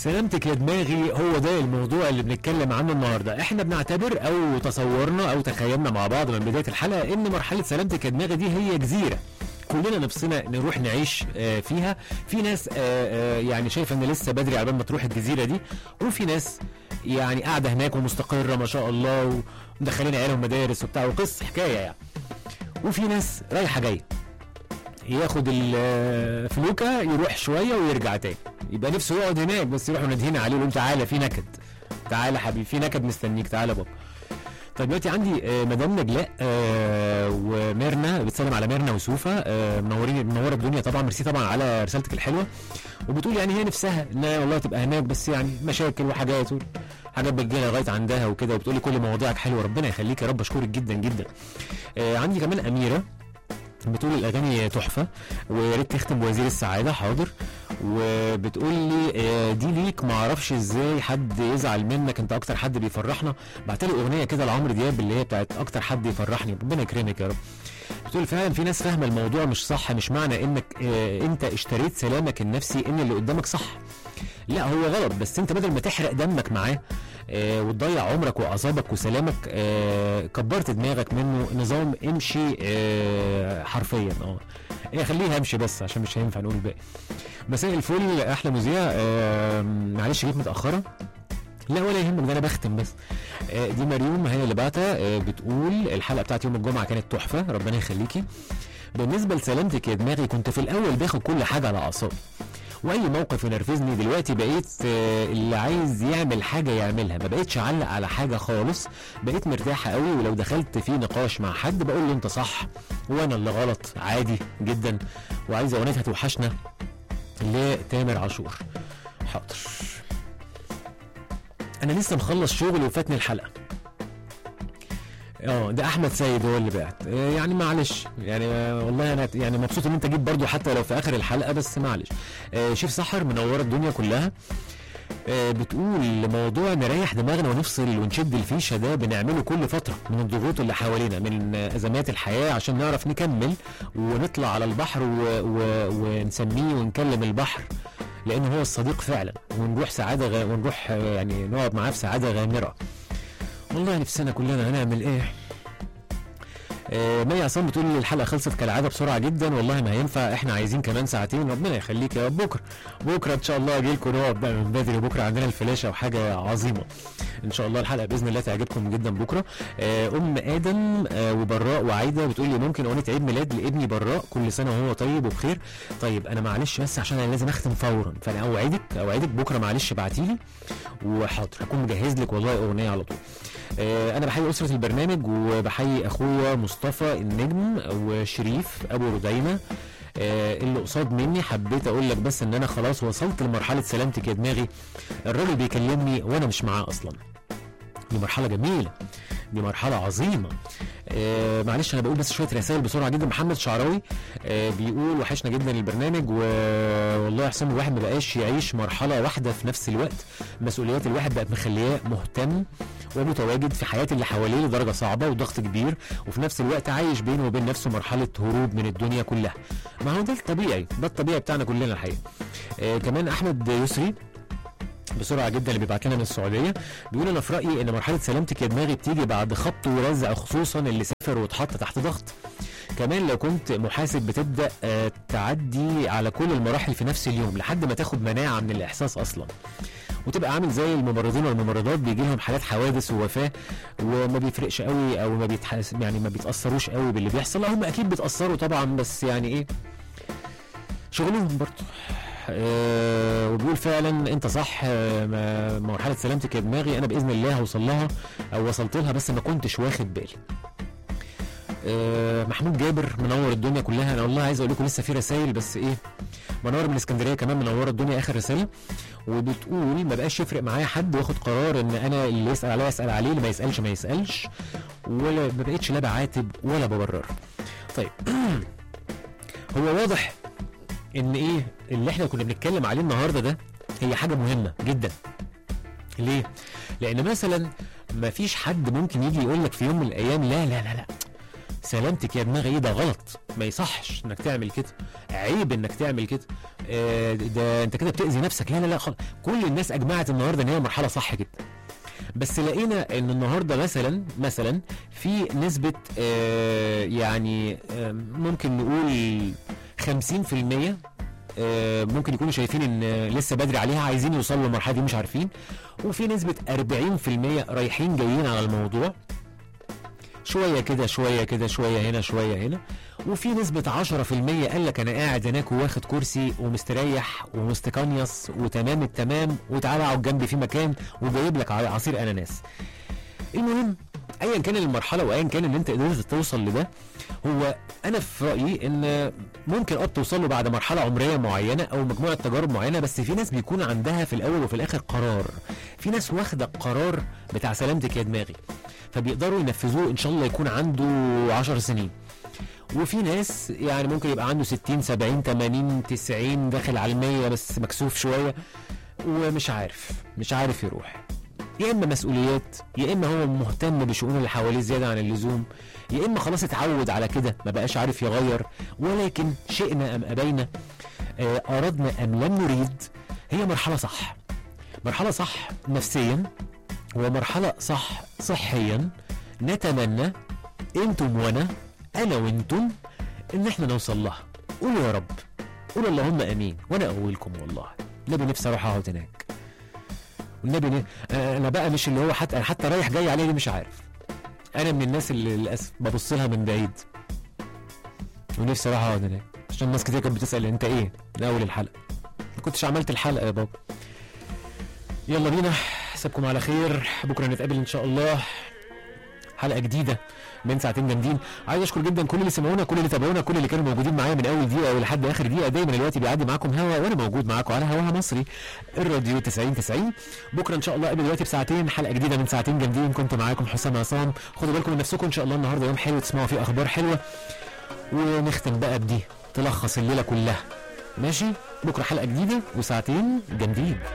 سلامتك يا دماغي هو ده الموضوع اللي بنتكلم عنه النهارده احنا بنعتبر او تصورنا او تخيلنا مع بعض من بدايه الحلقه ان مرحله سلامتك يا دماغي دي هي جزيره كلنا نفسنا نروح نعيش آه، فيها في ناس آه، آه، يعني شايفه ان لسه بدري على بال ما تروح الجزيره دي وفي ناس يعني قاعده هناك ومستقره ما شاء الله ومدخلين عيالهم مدارس وبتاع وقصه حكايه يعني وفي ناس رايحه جايه ياخد الفلوكه يروح شويه ويرجع تاني يبقى نفسه يقعد هناك بس يروحوا نادهين عليه يقولوا تعالى في نكد تعالى حبيبي في نكد مستنيك تعالى بابا طيب دلوقتي عندي آه، مدام نجلاء آه، وميرنا بتسلم على ميرنا وسوفا آه، منورين منوره الدنيا طبعا ميرسي طبعا على رسالتك الحلوه وبتقول يعني هي نفسها انها والله تبقى هناك بس يعني مشاكل وحاجات و- حاجات بتجيلها لغايه عندها وكده وبتقولي كل مواضيعك حلوه ربنا يخليك يا رب اشكرك جدا جدا آه، عندي كمان اميره بتقول الاغاني تحفه ويا ريت تختم بوزير السعاده حاضر وبتقول لي آه، دي ليك ما اعرفش ازاي حد يزعل منك انت اكتر حد بيفرحنا بعت لي اغنيه كده لعمرو دياب اللي هي بتاعت اكتر حد يفرحني ربنا يكرمك يا رب بتقول فعلا في ناس فاهمه الموضوع مش صح مش معنى انك آه، انت اشتريت سلامك النفسي ان اللي قدامك صح لا هو غلط بس انت بدل ما تحرق دمك معاه آه وتضيع عمرك واعصابك وسلامك آه كبرت دماغك منه نظام امشي آه حرفيا اه إيه خليه همشي بس عشان مش هينفع نقول الباقي مساء الفل احلى مذيع آه معلش جيت متاخره لا ولا يهمك ده انا بختم بس آه دي مريوم هي اللي بعتها آه بتقول الحلقه بتاعت يوم الجمعه كانت تحفه ربنا يخليكي بالنسبه لسلامتك يا دماغي كنت في الاول باخد كل حاجه على اعصابي واي موقف ينرفزني دلوقتي بقيت آه، اللي عايز يعمل حاجه يعملها ما بقيتش اعلق على حاجه خالص بقيت مرتاحه قوي ولو دخلت في نقاش مع حد بقول له انت صح وانا اللي غلط عادي جدا وعايز اغنيه هتوحشنا لتامر عاشور حاضر انا لسه مخلص شغل وفاتني الحلقه اه ده احمد سيد هو اللي بعت آه، يعني معلش يعني آه، والله انا يعني مبسوط ان انت جيت برضو حتى لو في اخر الحلقه بس معلش آه، شيف سحر منوره الدنيا كلها آه، بتقول موضوع نريح دماغنا ونفصل ونشد الفيشه ده بنعمله كل فتره من الضغوط اللي حوالينا من آه، ازمات الحياه عشان نعرف نكمل ونطلع على البحر و... و... ونسميه ونكلم البحر لان هو الصديق فعلا ونروح سعاده غ... ونروح آه، يعني نقعد معاه في سعاده غامره والله نفسنا كلنا هنعمل ايه آه، مي عصام بتقول لي الحلقه خلصت كالعاده بسرعه جدا والله ما هينفع احنا عايزين كمان ساعتين ربنا يخليك يا رب بكره بكره ان شاء الله اجي لكم نقعد بقى من بدري بكره عندنا الفلاشه وحاجه عظيمه ان شاء الله الحلقه باذن الله تعجبكم جدا بكره آه، ام ادم آه، وبراء وعايده بتقول لي ممكن اغنيه عيد ميلاد لابني براء كل سنه وهو طيب وبخير طيب انا معلش بس عشان انا لازم اختم فورا فانا اوعدك اوعدك بكره معلش ابعتي لي وحاضر هكون مجهز لك والله اغنيه على طول آه، انا بحيي اسره البرنامج وبحيي اخويا مصطفى النجم وشريف ابو ردينه آه، اللي قصاد مني حبيت اقول لك بس ان انا خلاص وصلت لمرحله سلامتك يا دماغي الراجل بيكلمني وانا مش معاه اصلا دي مرحله جميله دي مرحله عظيمه آه معلش انا بقول بس شويه رسائل بسرعه جدا محمد شعراوي آه بيقول وحشنا جدا البرنامج و- والله يا حسام الواحد ما بقاش يعيش مرحله واحده في نفس الوقت مسؤوليات الواحد بقت مخلياه مهتم ومتواجد في حياه اللي حواليه لدرجه صعبه وضغط كبير وفي نفس الوقت عايش بينه وبين نفسه مرحله هروب من الدنيا كلها ما هو ده الطبيعي ده الطبيعي بتاعنا كلنا الحقيقه آه كمان احمد يسري بسرعه جدا اللي بيبعت لنا من السعوديه بيقول انا في رايي ان مرحله سلامتك يا دماغي بتيجي بعد خبط ورزع خصوصا اللي سافر واتحط تحت ضغط كمان لو كنت محاسب بتبدا آه، تعدي على كل المراحل في نفس اليوم لحد ما تاخد مناعه من الاحساس اصلا وتبقى عامل زي الممرضين والممرضات بيجي لهم حالات حوادث ووفاه وما بيفرقش قوي او ما بيتحس يعني ما بيتاثروش قوي باللي بيحصل لا هم اكيد بيتاثروا طبعا بس يعني ايه شغلهم برضه آه وبيقول فعلا انت صح آه ما- مرحله سلامتك يا دماغي انا باذن الله هوصل لها او وصلت لها بس ما كنتش واخد بالي آه محمود جابر منور الدنيا كلها انا والله عايز اقول لكم لسه في رسائل بس ايه منور من اسكندريه كمان منوره الدنيا اخر رساله وبتقول ما بقاش يفرق معايا حد واخد قرار ان انا اللي يسال عليا اسال عليه اللي ما يسالش ما يسالش ولا ما بقتش لا بعاتب ولا ببرر طيب هو واضح ان ايه اللي احنا كنا بنتكلم عليه النهارده ده هي حاجه مهمه جدا ليه لان مثلا ما فيش حد ممكن يجي يقول لك في يوم من الايام لا لا لا لا سلامتك يا دماغي ايه ده غلط ما يصحش انك تعمل كده عيب انك تعمل كده آه، ده انت كده بتاذي نفسك لا لا لا خالص كل الناس اجمعت النهارده ان هي مرحله صح جدا بس لقينا ان النهارده مثلا مثلا في نسبه آه، يعني آه، ممكن نقول 50% آه، ممكن يكونوا شايفين ان آه، لسه بدري عليها عايزين يوصلوا للمرحله دي مش عارفين وفي نسبه 40% رايحين جايين على الموضوع شويه كده شويه كده شويه هنا شويه هنا وفي نسبة 10% قال لك أنا قاعد هناك واخد كرسي ومستريح ومستقنيص وتمام التمام وتعالى اقعد جنبي في مكان وجايب لك ع- عصير أناناس. المهم ايا كان المرحله وايا كان ان انت قدرت توصل لده هو انا في رايي ان ممكن اه توصل له بعد مرحله عمريه معينه او مجموعه تجارب معينه بس في ناس بيكون عندها في الاول وفي الاخر قرار في ناس واخده القرار بتاع سلامتك يا دماغي فبيقدروا ينفذوه ان شاء الله يكون عنده 10 سنين وفي ناس يعني ممكن يبقى عنده 60 70 80 90 داخل على المية بس مكسوف شويه ومش عارف مش عارف يروح يا اما مسؤوليات يا اما هو مهتم بشؤون اللي حواليه زياده عن اللزوم يا اما خلاص اتعود على كده ما بقاش عارف يغير ولكن شئنا ام ابينا آه، اردنا ام لم نريد هي مرحله صح مرحله صح نفسيا ومرحله صح صحيا نتمنى انتم وانا انا وانتم ان احنا نوصل لها قولوا يا رب قولوا اللهم امين وانا اولكم والله نبي نفسي اروح اقعد هناك والنبي ن... آه، انا بقى مش اللي هو حتى حتى رايح جاي عليه دي مش عارف انا من الناس اللي للاسف ببص لها من بعيد ونفسي اروح اقعد هناك عشان ناس كتير كانت بتسال انت ايه من اول الحلقه ما كنتش عملت الحلقه يا بابا يلا بينا حسابكم على خير بكره نتقابل ان شاء الله حلقه جديده من ساعتين جامدين عايز اشكر جدا كل اللي سمعونا كل اللي تابعونا كل اللي كانوا موجودين معايا من اول دقيقه ولحد اخر دقيقه دايما الوقت بيعدي معاكم هوا وانا موجود معاكم على هواها مصري الراديو 90 90 بكره ان شاء الله قبل دلوقتي بساعتين حلقه جديده من ساعتين جامدين كنت معاكم حسام عصام خدوا بالكم من نفسكم ان شاء الله النهارده يوم حلو تسمعوا فيه اخبار حلوه ونختم بقى بدي تلخص الليله كلها ماشي بكره حلقه جديده وساعتين جامدين